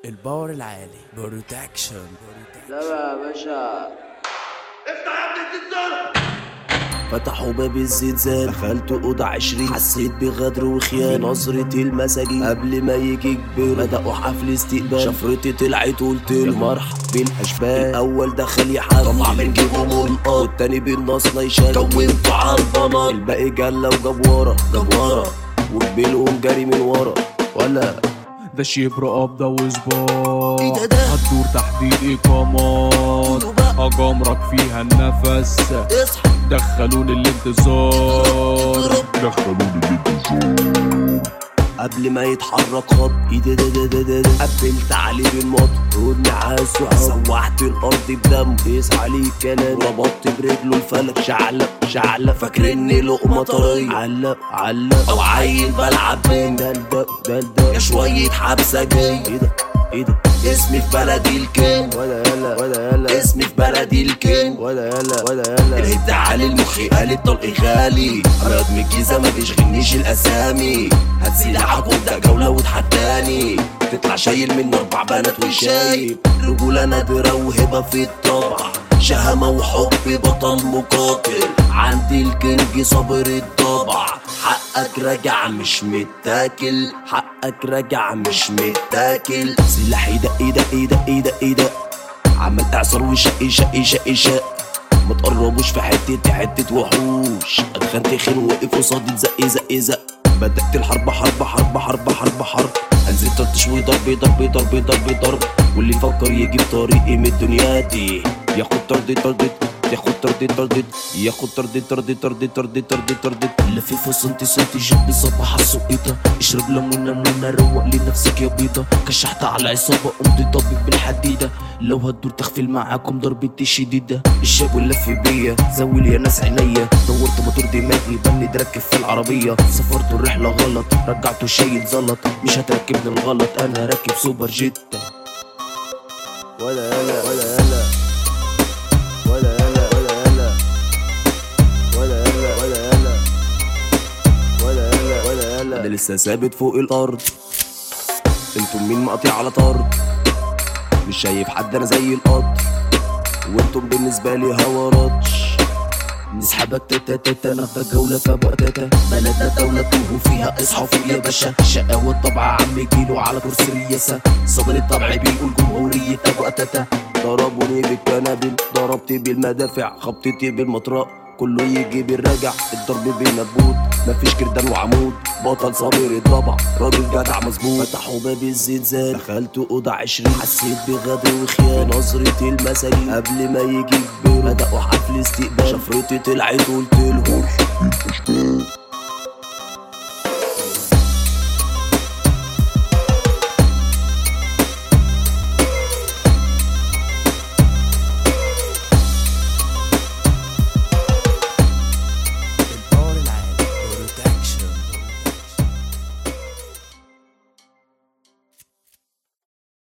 الباور العالي بروتكشن لا يا باشا فتحوا باب الزلزال دخلت أوضة عشرين حسيت بغدر وخيانة نظرة المساجين قبل ما يجي كبر بدأوا حفل استقبال شفرتي طلعت قلت له مرحب بالأشبال الأول دخل يحب طلع من جيبه ملقط والتاني بالنصلة يشال كونته على البنار الباقي جلة وجاب ورا جاب ورا وقبلهم جري من ورا ولا ده شبر قبضة وصبار إيه ده ده؟ هتدور تحديد إقامات قولوا بقى. هجمرك فيها النفس اصحى دخلوني الانتظار قبل ما يتحرك خط ايدي ده ده ده ده ده قبلت عليه بالمطر والنعاس سوحت الارض بدم قيس عليه كلام ربطت برجله الفلك شعلق شعلق فاكر اني لقمه طريه علق علق او عيل بلعب بين دلدق دلدق يا شويه حبسه جاي ايه ده ايه ده اسمي في بلدي الكين ولا يلا ولا يلا اسمي في بلدي الكين ولا يلا ولا يلا الهد على المخي قال الطلق غالي رقم الجيزه ما بيشغلنيش الاسامي هات سلاحك وابدا جوله وتحداني تطلع شايل من اربع بنات وشايب رجوله نادره وهبه في الطبع شهامه وحب بطل مقاتل عندي الكنج صابر الطبع حقك راجع مش متاكل حقك راجع مش متاكل سلاحي دق دق دق دق دق عمال اعصر وشق شق شق شق ما تقربوش في حتة حتة وحوش ادخنت خين وقف قصادي زق زق زق بدأت الحرب حرب حرب حرب حرب حرب انزل طرطش وضرب ضرب ضرب ضرب ضرب واللي يفكر يجي بطريقي من الدنيا دي ياخد طرد طرد ياخد طرد طرد ياخد طرد طرد طرد طرد طرد طرد لفيف صنتي صنتي جنبي صباح السقيطة اشرب ليمونة ليمونة روق لنفسك يا بيضة كشحت على عصابة قمت طبيب بالحديدة لو هتدور تغفل معاكم ضربتي شديدة الشاب واللف بيا زول يا ناس عينيا دورت موتور دماغي بند ركب في العربية سافرت الرحلة غلط رجعته شيء زلط مش هتركبني الغلط انا راكب سوبر جيت ولا يلا ولا يلا ولا يلا ولا يلا ولا يلا ولا يلا ولا يلا ولا يلا انا لسه ثابت فوق الارض انتم مين مقطع على طرد مش شايف حد انا زي القطر وانتم بالنسبه لي هوا رطش نسحبك تاتا تاتا ناخدك جولة في أبو تاتا بلدنا دولة توه فيها اصحى فوق يا باشا شقاوة الطبع عم كيلو على كرسي الرياسة صبر الطبع بيقول جمهورية أبو تاتا ضربوني بالكنابل ضربت بالمدافع خبطتي بالمطرق كله يجي بالراجع الضرب بنبوت مفيش كردان وعمود بطل صابر الضبع راجل جدع مظبوط فتحوا باب الزلزال دخلت اوضه عشرين حسيت بغدر وخيانه نظرة المساجين قبل ما يجي كبير بدأوا حفل استقبال شفرتي طلعت قلت لهم